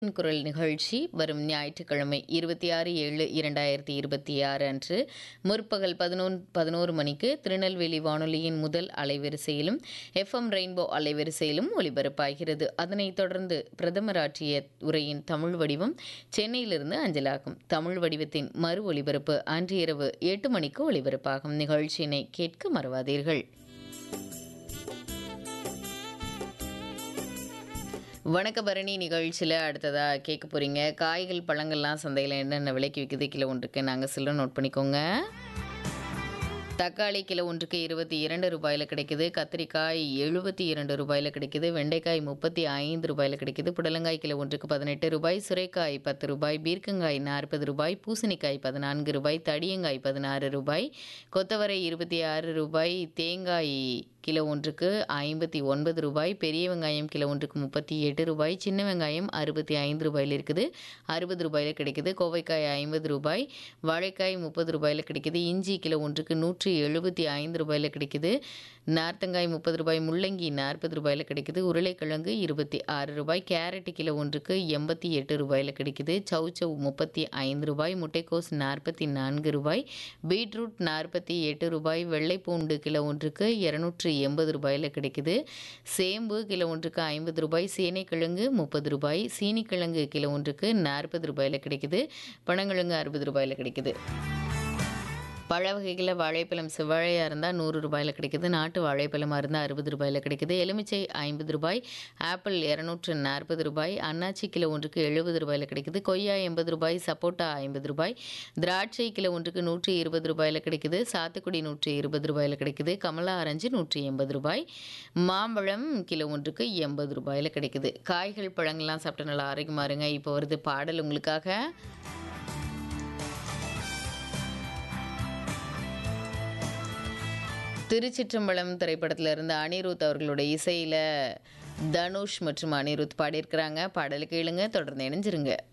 குரல் நிகழ்ச்சி வரும் ஞாயிற்றுக்கிழமை இருபத்தி ஆறு ஏழு இரண்டாயிரத்தி இருபத்தி ஆறு அன்று முற்பகல் பதினொன் பதினோரு மணிக்கு திருநெல்வேலி வானொலியின் முதல் அலைவரிசையிலும் எஃப்எம் ரெயின்போ அலைவரிசையிலும் ஒலிபரப்பாகிறது அதனைத் தொடர்ந்து பிரதமர் ஆற்றிய உரையின் தமிழ் வடிவம் சென்னையிலிருந்து அஞ்சலாகும் தமிழ் வடிவத்தின் மறு ஒலிபரப்பு அன்று இரவு எட்டு மணிக்கு ஒலிபரப்பாகும் நிகழ்ச்சியினை கேட்க மறவாதீர்கள் வணக்க பரணி நிகழ்ச்சியில் அடுத்ததாக கேட்க போகிறீங்க காய்கள் பழங்கள்லாம் சந்தையில் என்னென்ன விலைக்கு விற்குது கிலோ ஒன்றுக்கு நாங்கள் சொல்ல நோட் பண்ணிக்கோங்க தக்காளி கிலோ ஒன்றுக்கு இருபத்தி இரண்டு ரூபாயில் கிடைக்குது கத்திரிக்காய் எழுபத்தி இரண்டு ரூபாயில் கிடைக்குது வெண்டைக்காய் முப்பத்தி ஐந்து ரூபாயில் கிடைக்குது புடலங்காய் கிலோ ஒன்றுக்கு பதினெட்டு ரூபாய் சுரைக்காய் பத்து ரூபாய் பீர்க்கங்காய் நாற்பது ரூபாய் பூசணிக்காய் பதினான்கு ரூபாய் தடியங்காய் பதினாறு ரூபாய் கொத்தவரை இருபத்தி ஆறு ரூபாய் தேங்காய் கிலோ ஒன்றுக்கு ஐம்பத்தி ஒன்பது ரூபாய் பெரிய வெங்காயம் கிலோ ஒன்றுக்கு முப்பத்தி எட்டு ரூபாய் சின்ன வெங்காயம் அறுபத்தி ஐந்து ரூபாயில் இருக்குது அறுபது ரூபாயில் கிடைக்குது கோவைக்காய் ஐம்பது ரூபாய் வாழைக்காய் முப்பது ரூபாயில் கிடைக்குது இஞ்சி கிலோ ஒன்றுக்கு நூற்றி எழுபத்தி ஐந்து ரூபாயில் கிடைக்குது நார்த்தங்காய் முப்பது ரூபாய் முள்ளங்கி நாற்பது ரூபாயில் கிடைக்குது உருளைக்கிழங்கு இருபத்தி ஆறு ரூபாய் கேரட் கிலோ ஒன்றுக்கு எண்பத்தி எட்டு ரூபாயில் கிடைக்குது சவுச்சவ் முப்பத்தி ஐந்து ரூபாய் முட்டைக்கோஸ் நாற்பத்தி நான்கு ரூபாய் பீட்ரூட் நாற்பத்தி எட்டு ரூபாய் வெள்ளைப்பூண்டு கிலோ ஒன்றுக்கு இரநூற்றி எண்பது ரூபாயில் கிடைக்குது சேம்பு கிலோ ஒன்றுக்கு ஐம்பது ரூபாய் சேனைக்கிழங்கு முப்பது ரூபாய் சீனிக்கிழங்கு கிலோ ஒன்றுக்கு நாற்பது ரூபாயில் கிடைக்குது பனங்கிழங்கு அறுபது ரூபாயில் கிடைக்குது பழ வகைகளில் வாழைப்பழம் செவ்வாழையாக இருந்தால் நூறு ரூபாயில் கிடைக்குது நாட்டு வாழைப்பழமாக இருந்தால் அறுபது ரூபாயில் கிடைக்குது எலுமிச்சை ஐம்பது ரூபாய் ஆப்பிள் இரநூற்று நாற்பது ரூபாய் அன்னாச்சி கிலோ ஒன்றுக்கு எழுபது ரூபாயில் கிடைக்குது கொய்யா எண்பது ரூபாய் சப்போட்டா ஐம்பது ரூபாய் திராட்சை கிலோ ஒன்றுக்கு நூற்றி இருபது ரூபாயில் கிடைக்குது சாத்துக்குடி நூற்றி இருபது ரூபாயில் கிடைக்குது கமலா ஆரஞ்சு நூற்றி எண்பது ரூபாய் மாம்பழம் கிலோ ஒன்றுக்கு எண்பது ரூபாயில் கிடைக்குது காய்கள் பழங்கள்லாம் சாப்பிட்டு நல்லா ஆரோக்கியமாக இருங்க இப்போ வருது பாடல் உங்களுக்காக திருச்சிற்றம்பலம் திரைப்படத்தில் இருந்து அனிருத் அவர்களுடைய இசையில் தனுஷ் மற்றும் அனிருத் பாடியிருக்கிறாங்க பாடலுக்கு இழுங்க தொடர்ந்து இணைஞ்சிருங்க